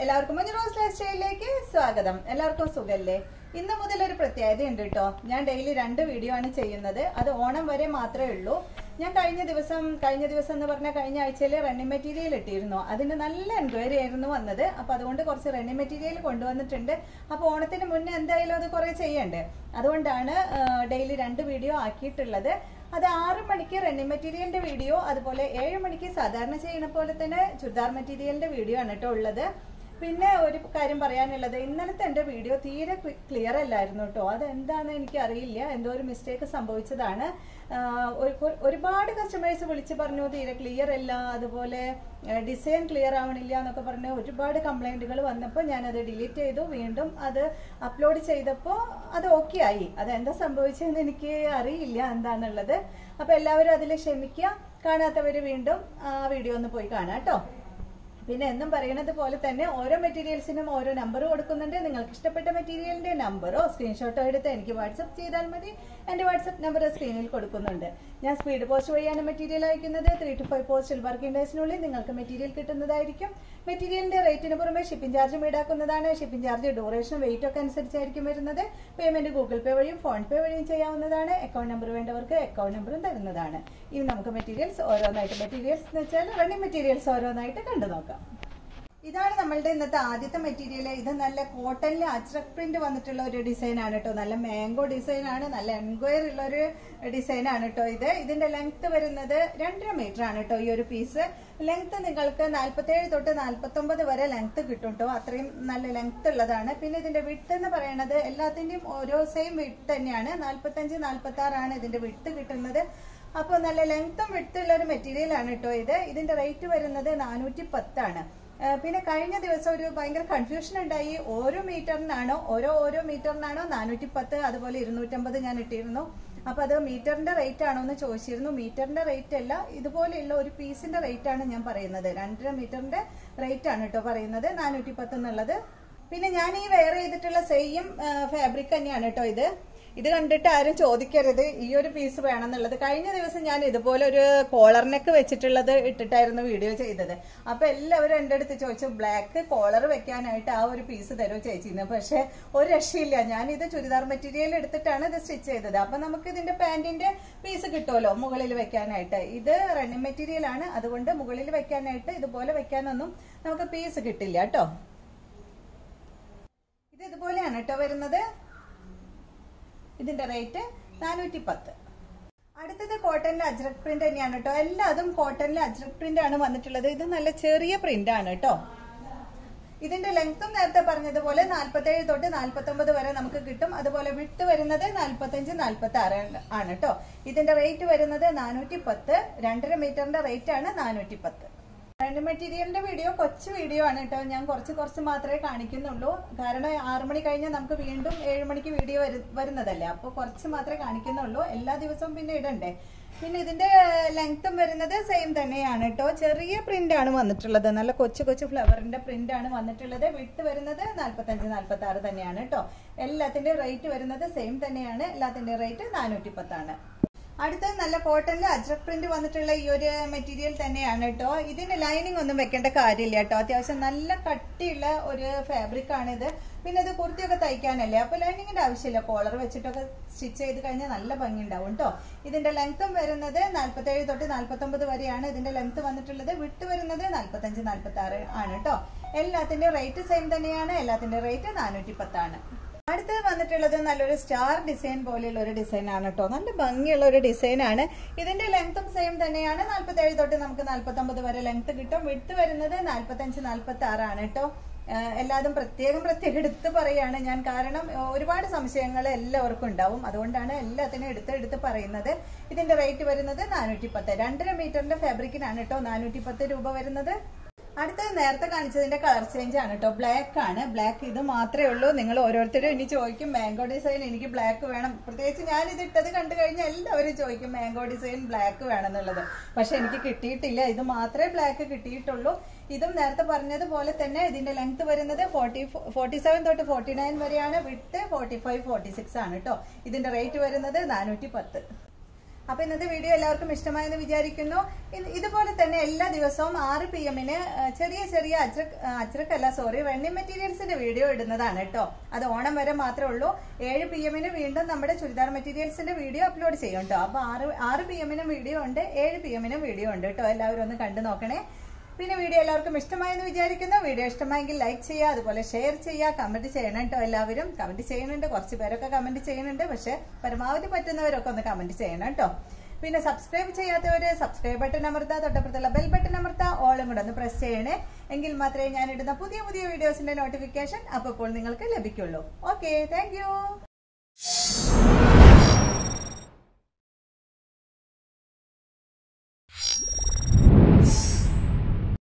എല്ലാവർക്കും മഞ്ഞ rose life സ്റ്റൈലിലേക്ക് സ്വാഗതം എല്ലാവർക്കും സുഖല്ലേ ഇന്ന് മുതൽ ഒരു പ്രത്യേകത ഉണ്ട് കേട്ടോ ഞാൻ ഡെയിലി രണ്ട് വീഡിയോ ആണ് ചെയ്യുന്നത് അത് ഓണം വരെ മാത്രമേ ഉള്ളൂ ഞാൻ കഴിഞ്ഞ ദിവസം കഴിഞ്ഞ ദിവസം എന്ന് പറഞ്ഞാൽ കഴിഞ്ഞ ആഴ്ചയിൽ റണ്ണിങ് മെറ്റീരിയൽ ഇട്ടിരുന്നു അതിന് നല്ല എൻക്വയറി ആയിരുന്നു വന്നത് അപ്പൊ അതുകൊണ്ട് കുറച്ച് റണ്ണിങ് മെറ്റീരിയൽ കൊണ്ടുവന്നിട്ടുണ്ട് അപ്പൊ ഓണത്തിന് മുന്നേ എന്തായാലും അത് കുറെ ചെയ്യണ്ടേ അതുകൊണ്ടാണ് ഡെയിലി രണ്ട് വീഡിയോ ആക്കിയിട്ടുള്ളത് അത് ആറ് മണിക്ക് റണ്ണിങ് മെറ്റീരിയലിന്റെ വീഡിയോ അതുപോലെ ഏഴ് മണിക്ക് സാധാരണ ചെയ്യുന്ന പോലെ തന്നെ ചുരിദാർ മെറ്റീരിയലിന്റെ വീഡിയോ ആണ് കേട്ടോ ഉള്ളത് പിന്നെ ഒരു കാര്യം പറയാനുള്ളത് ഇന്നലത്തെ എൻ്റെ വീഡിയോ തീരെ ക്ലിയർ അല്ലായിരുന്നു കേട്ടോ അതെന്താണെന്ന് എനിക്ക് അറിയില്ല എന്തോ ഒരു മിസ്റ്റേക്ക് സംഭവിച്ചതാണ് ആഹ് ഒരു- ഒരുപാട് കസ്റ്റമേഴ്സ് വിളിച്ച് പറഞ്ഞു തീരെ ക്ലിയർ അല്ല അതുപോലെ ഡിസൈൻ ക്ലിയർ ആവണില്ല എന്നൊക്കെ പറഞ്ഞ് ഒരുപാട് കംപ്ലൈന്റുകൾ വന്നപ്പോൾ ഞാനത് ഡിലീറ്റ് ചെയ്തു വീണ്ടും അത് അപ്ലോഡ് ചെയ്തപ്പോൾ അത് ഓക്കെ ആയി അതെന്താ സംഭവിച്ചതെന്ന് എനിക്ക് അറിയില്ല എന്താണെന്നുള്ളത് അപ്പോൾ എല്ലാവരും അതിൽ ക്ഷമിക്കുക കാണാത്തവർ വീണ്ടും ആ വീഡിയോ ഒന്ന് പോയി കാണാം കേട്ടോ പിന്നെ എന്നും പറയുന്നത് പോലെ തന്നെ ഓരോ മെറ്റീരിയൽസിനും ഓരോ നമ്പർ കൊടുക്കുന്നുണ്ട് നിങ്ങൾക്ക് ഇഷ്ടപ്പെട്ട മെറ്റീരിയലിന്റെ നമ്പറോ സ്ക്രീൻഷോട്ടോ എടുത്ത് എനിക്ക് വാട്സപ്പ് ചെയ്താൽ മതി എന്റെ വാട്സപ്പ് നമ്പർ സ്ക്രീനിൽ കൊടുക്കുന്നുണ്ട് ഞാൻ സ്പീഡ് പോസ്റ്റ് വഴിയാണ് മെറ്റീരിയൽ അയക്കുന്നത് ത്രീ ടു ഫൈവ് പോസ്റ്റിൽ വർക്കിംഗ് ഡേയ്സിനുള്ളിൽ നിങ്ങൾക്ക് മെറ്റീരിയൽ കിട്ടുന്നതായിരിക്കും മെറ്റീരിയലിന്റെ റേറ്റിന് പുറമെ ഷിപ്പിംഗ് ചാർജും ഈടാക്കുന്നതാണ് ഷിപ്പിംഗ് ചാർജ് ഡ്യൂറേഷൻ വെയിറ്റ് ഒക്കെ അനുസരിച്ചായിരിക്കും വരുന്നത് പേയ്മെന്റ് ഗൂഗിൾ പേ വഴിയും ഫോൺ പേ വഴിയും ചെയ്യാവുന്നതാണ് അക്കൗണ്ട് നമ്പർ വേണ്ടവർക്ക് അക്കൗണ്ട് നമ്പറും തരുന്നതാണ് ഇനി നമുക്ക് മെറ്റീരിയൽസ് ഓരോന്നായിട്ട് മെറ്റീരിയൽസ് എന്ന് വെച്ചാൽ റണ്ണിങ് മെറ്റീരിയൽസ് ഓരോന്നായിട്ട് കണ്ടു നോക്കാം ഇതാണ് നമ്മളുടെ ഇന്നത്തെ ആദ്യത്തെ മെറ്റീരിയൽ ഇത് നല്ല കോട്ടണിൽ അച്രക് പ്രിന്റ് വന്നിട്ടുള്ള ഒരു ഡിസൈൻ ആണ് കേട്ടോ നല്ല മാംഗോ ഡിസൈൻ ആണ് നല്ല എൻക്വയർ ഉള്ള ഒരു ഡിസൈൻ ആണ് കേട്ടോ ഇത് ഇതിന്റെ ലെങ്ത് വരുന്നത് രണ്ടര മീറ്റർ ആണ് കേട്ടോ ഈ ഒരു പീസ് ലെങ്ത് നിങ്ങൾക്ക് നാല്പത്തേഴ് തൊട്ട് നാല്പത്തൊമ്പത് വരെ ലെങ്ത് കിട്ടും കേട്ടോ അത്രയും നല്ല ലെങ്ത് ഉള്ളതാണ് പിന്നെ ഇതിന്റെ വിട്ട് എന്ന് പറയുന്നത് എല്ലാത്തിന്റെയും ഓരോ സെയിം വിട്ട് തന്നെയാണ് നാല്പത്തഞ്ച് നാല്പത്തി ആറാണ് ഇതിന്റെ വിട്ട് കിട്ടുന്നത് അപ്പോൾ നല്ല ലെങ്ത്തും വിട്ടുള്ള ഒരു മെറ്റീരിയൽ ആണ് കേട്ടോ ഇത് ഇതിന്റെ റേറ്റ് വരുന്നത് നാനൂറ്റി പത്താണ് ഏഹ് പിന്നെ കഴിഞ്ഞ ദിവസം ഒരു ഭയങ്കര കൺഫ്യൂഷൻ ഉണ്ടായി ഓരോ മീറ്ററിനാണോ ഓരോ ഓരോ മീറ്ററിനാണോ നാനൂറ്റി പത്ത് അതുപോലെ ഇരുന്നൂറ്റമ്പത് ഞാൻ ഇട്ടിരുന്നു അപ്പൊ അത് മീറ്ററിന്റെ റേറ്റ് ആണോ എന്ന് ചോദിച്ചിരുന്നു മീറ്ററിന്റെ റേറ്റ് അല്ല ഇതുപോലെയുള്ള ഒരു പീസിന്റെ റേറ്റ് ആണ് ഞാൻ പറയുന്നത് രണ്ടര മീറ്ററിന്റെ റേറ്റ് ആണ് കേട്ടോ പറയുന്നത് നാനൂറ്റി പത്ത് എന്നുള്ളത് പിന്നെ ഞാൻ ഈ വെയർ ചെയ്തിട്ടുള്ള സെയിം ഫാബ്രിക് തന്നെയാണ് കേട്ടോ ഇത് ഇത് കണ്ടിട്ട് ആരും ചോദിക്കരുത് ഈ ഒരു പീസ് വേണമെന്നുള്ളത് കഴിഞ്ഞ ദിവസം ഞാൻ ഇതുപോലെ ഒരു കോളർ നെക്ക് വെച്ചിട്ടുള്ളത് ഇട്ടിട്ടായിരുന്നു വീഡിയോ ചെയ്തത് അപ്പൊ എല്ലാവരും എൻ്റെ അടുത്ത് ചോദിച്ചു ബ്ലാക്ക് കോളർ വെക്കാനായിട്ട് ആ ഒരു പീസ് തരുമോ ചേച്ചിന്ന് പക്ഷെ ഒരു രക്ഷയില്ല ഞാൻ ഇത് ചുരിദാർ മെറ്റീരിയൽ എടുത്തിട്ടാണ് ഇത് സ്റ്റിച്ച് ചെയ്തത് അപ്പൊ നമുക്ക് ഇതിന്റെ പാന്റിന്റെ പീസ് കിട്ടുമല്ലോ മുകളിൽ വെക്കാനായിട്ട് ഇത് റണ്ണിങ് മെറ്റീരിയൽ ആണ് അതുകൊണ്ട് മുകളിൽ വെക്കാനായിട്ട് ഇതുപോലെ വെക്കാനൊന്നും നമുക്ക് പീസ് കിട്ടില്ല കേട്ടോ ഇത് ഇതുപോലെയാണ് കേട്ടോ വരുന്നത് ഇതിന്റെ റേറ്റ് നാനൂറ്റി പത്ത് അടുത്തത് കോട്ടണിലെ അജ്രക് പ്രിന്റ് തന്നെയാണ് കേട്ടോ എല്ലാതും കോട്ടണിലെ അജ്രക് പ്രിന്റ് ആണ് വന്നിട്ടുള്ളത് ഇത് നല്ല ചെറിയ പ്രിന്റ് ആണ് കേട്ടോ ഇതിന്റെ ലെങ്ത്തും നേരത്തെ പറഞ്ഞതുപോലെ നാല്പത്തേഴ് തൊട്ട് നാല്പത്തൊമ്പത് വരെ നമുക്ക് കിട്ടും അതുപോലെ വിട്ട് വരുന്നത് നാല്പത്തഞ്ച് നാല്പത്തി ആറ് ആണ് കേട്ടോ ഇതിന്റെ റേറ്റ് വരുന്നത് നാനൂറ്റി പത്ത് രണ്ടര മീറ്ററിന്റെ റേറ്റ് ആണ് നാനൂറ്റി പത്ത് രണ്ട് മെറ്റീരിയലിന്റെ വീഡിയോ കൊച്ചു വീഡിയോ ആണ് കേട്ടോ ഞാൻ കുറച്ച് കുറച്ച് മാത്രമേ കാണിക്കുന്നുള്ളൂ കാരണം ആറു മണി കഴിഞ്ഞാൽ നമുക്ക് വീണ്ടും ഏഴ് മണിക്ക് വീഡിയോ വരുന്നതല്ലേ അപ്പോൾ കുറച്ച് മാത്രമേ കാണിക്കുന്നുള്ളൂ എല്ലാ ദിവസവും പിന്നെ ഇടണ്ടേ പിന്നെ ഇതിന്റെ ലെങ്ത്തും വരുന്നത് സെയിം തന്നെയാണ് കേട്ടോ ചെറിയ പ്രിന്റ് ആണ് വന്നിട്ടുള്ളത് നല്ല കൊച്ചു കൊച്ചു ഫ്ലവറിന്റെ പ്രിന്റ് ആണ് വന്നിട്ടുള്ളത് വിട്ട് വരുന്നത് നാല്പത്തഞ്ച് നാല്പത്തി ആറ് തന്നെയാണ് കേട്ടോ എല്ലാത്തിന്റെ റേറ്റ് വരുന്നത് സെയിം തന്നെയാണ് എല്ലാത്തിന്റെ റേറ്റ് നാനൂറ്റി പത്താണ് അടുത്തത് നല്ല കോട്ടണിൽ അജ്രക് പ്രിന്റ് വന്നിട്ടുള്ള ഈ ഒരു മെറ്റീരിയൽ തന്നെയാണ് കേട്ടോ ഇതിന് ലൈനിങ് ഒന്നും വെക്കേണ്ട കാര്യമില്ല കേട്ടോ അത്യാവശ്യം നല്ല കട്ടിയുള്ള ഒരു ഫാബ്രിക് ആണിത് പിന്നെ ഇത് കുർത്തിയൊക്കെ തയ്ക്കാനല്ലേ അപ്പൊ ലൈനിങ്ങിന്റെ ആവശ്യമില്ല കോളർ വെച്ചിട്ടൊക്കെ സ്റ്റിച്ച് ചെയ്ത് കഴിഞ്ഞാൽ നല്ല ഭംഗി ഉണ്ടാവും കേട്ടോ ഇതിന്റെ ലെങ്ത്തും വരുന്നത് നാല്പത്തേഴ് തൊട്ട് നാല്പത്തൊമ്പത് വരെയാണ് ഇതിന്റെ ലെങ്ത് വന്നിട്ടുള്ളത് വിട്ട് വരുന്നത് നാല്പത്തഞ്ച് നാല്പത്തി ആറ് ആണ് കേട്ടോ എല്ലാത്തിന്റെ റേറ്റ് സെയിം തന്നെയാണ് എല്ലാത്തിന്റെ റേറ്റ് നാനൂറ്റി പത്താണ് അടുത്തത് വന്നിട്ടുള്ളത് നല്ലൊരു സ്റ്റാർ ഡിസൈൻ പോലെയുള്ള ഒരു ഡിസൈൻ ആണ് കേട്ടോ നല്ല ഭംഗിയുള്ള ഒരു ഡിസൈൻ ആണ് ഇതിന്റെ ലെങ്ത്തും സെയിം തന്നെയാണ് നാല്പത്തേഴ് തൊട്ട് നമുക്ക് നാല്പത്തൊമ്പത് വരെ ലെങ്ത് കിട്ടും വിട്ട് വരുന്നത് നാല്പത്തഞ്ച് നാല്പത്തി ആറാണ് കേട്ടോ എല്ലാതും പ്രത്യേകം പ്രത്യേകം എടുത്ത് പറയാണ് ഞാൻ കാരണം ഒരുപാട് സംശയങ്ങൾ എല്ലാവർക്കും ഉണ്ടാവും അതുകൊണ്ടാണ് എല്ലാത്തിനും എടുത്ത് എടുത്ത് പറയുന്നത് ഇതിന്റെ റേറ്റ് വരുന്നത് നാനൂറ്റി പത്ത് രണ്ടര മീറ്ററിന്റെ ഫാബ്രിക്കിനാണ് കേട്ടോ നാനൂറ്റി പത്ത് രൂപ വരുന്നത് അടുത്തത് നേരത്തെ കാണിച്ചതിന്റെ കളർ ചേഞ്ച് ആണ് കേട്ടോ ബ്ലാക്ക് ആണ് ബ്ലാക്ക് ഇത് മാത്രമേ ഉള്ളൂ നിങ്ങൾ ഓരോരുത്തരും ഇനി ചോദിക്കും മാംഗോ ഡിസൈൻ എനിക്ക് ബ്ലാക്ക് വേണം പ്രത്യേകിച്ച് ഞാൻ ഇത് ഇട്ടത് കണ്ടു കഴിഞ്ഞാൽ എല്ലാവരും ചോദിക്കും മാംഗോ ഡിസൈൻ ബ്ലാക്ക് വേണം എന്നുള്ളത് പക്ഷെ എനിക്ക് കിട്ടിയിട്ടില്ല ഇത് മാത്രമേ ബ്ലാക്ക് കിട്ടിയിട്ടുള്ളൂ ഇതും നേരത്തെ പറഞ്ഞതുപോലെ തന്നെ ഇതിന്റെ ലെങ്ത് വരുന്നത് ഫോർട്ടി ഫോർട്ടി സെവൻ തൊട്ട് ഫോർട്ടി നയൻ വരെയാണ് വിട്ട് ഫോർട്ടി ഫൈവ് ഫോർട്ടി സിക്സ് ആണ് കേട്ടോ ഇതിന്റെ റേറ്റ് വരുന്നത് നാനൂറ്റി പത്ത് അപ്പൊ ഇന്നത്തെ വീഡിയോ എല്ലാവർക്കും ഇഷ്ടമായെന്ന് വിചാരിക്കുന്നു ഇത് ഇതുപോലെ തന്നെ എല്ലാ ദിവസവും ആറ് പി എമ്മിന് ചെറിയ ചെറിയ അജ്രക് അജ്രക് അല്ല സോറി റണ്ണിങ് മെറ്റീരിയൽസിന്റെ വീഡിയോ ഇടുന്നതാണ് കേട്ടോ അത് ഓണം വരെ മാത്രമേ ഉള്ളൂ ഏഴ് പി എമ്മിന് വീണ്ടും നമ്മുടെ ചുരിദാർ മെറ്റീരിയൽസിന്റെ വീഡിയോ അപ്ലോഡ് ചെയ്യും കേട്ടോ അപ്പൊ ആറ് ആറ് പി എമ്മിനും വീഡിയോ ഉണ്ട് ഏഴ് പി എമ്മിനും വീഡിയോ ഉണ്ട് കേട്ടോ എല്ലാവരും ഒന്ന് കണ്ടു നോക്കണേ പിന്നെ വീഡിയോ എല്ലാവർക്കും ഇഷ്ടമായെന്ന് വിചാരിക്കുന്നു വീഡിയോ ഇഷ്ടമായെങ്കിൽ ലൈക്ക് ചെയ്യുക അതുപോലെ ഷെയർ ചെയ്യുക കമന്റ് ചെയ്യണം കേട്ടോ എല്ലാവരും കമന്റ് ചെയ്യുന്നുണ്ട് കുറച്ച് പേരൊക്കെ കമന്റ് ചെയ്യുന്നുണ്ട് പക്ഷെ പരമാവധി പറ്റുന്നവരൊക്കെ ഒന്ന് കമന്റ് ചെയ്യണം കേട്ടോ പിന്നെ സബ്സ്ക്രൈബ് ചെയ്യാത്തവര് സബ്സ്ക്രൈബ് ബട്ടൺ അമർത്താ തൊട്ടപ്പുറത്തുള്ള ബെൽ ബട്ടൺ അമർത്താ ഓളും കൂടെ ഒന്ന് പ്രസ് ചെയ്യണേ എങ്കിൽ മാത്രമേ ഞാൻ ഇടുന്ന പുതിയ പുതിയ വീഡിയോസിന്റെ നോട്ടിഫിക്കേഷൻ അപ്പോൾ നിങ്ങൾക്ക് ലഭിക്കുള്ളൂ ഓക്കെ താങ്ക്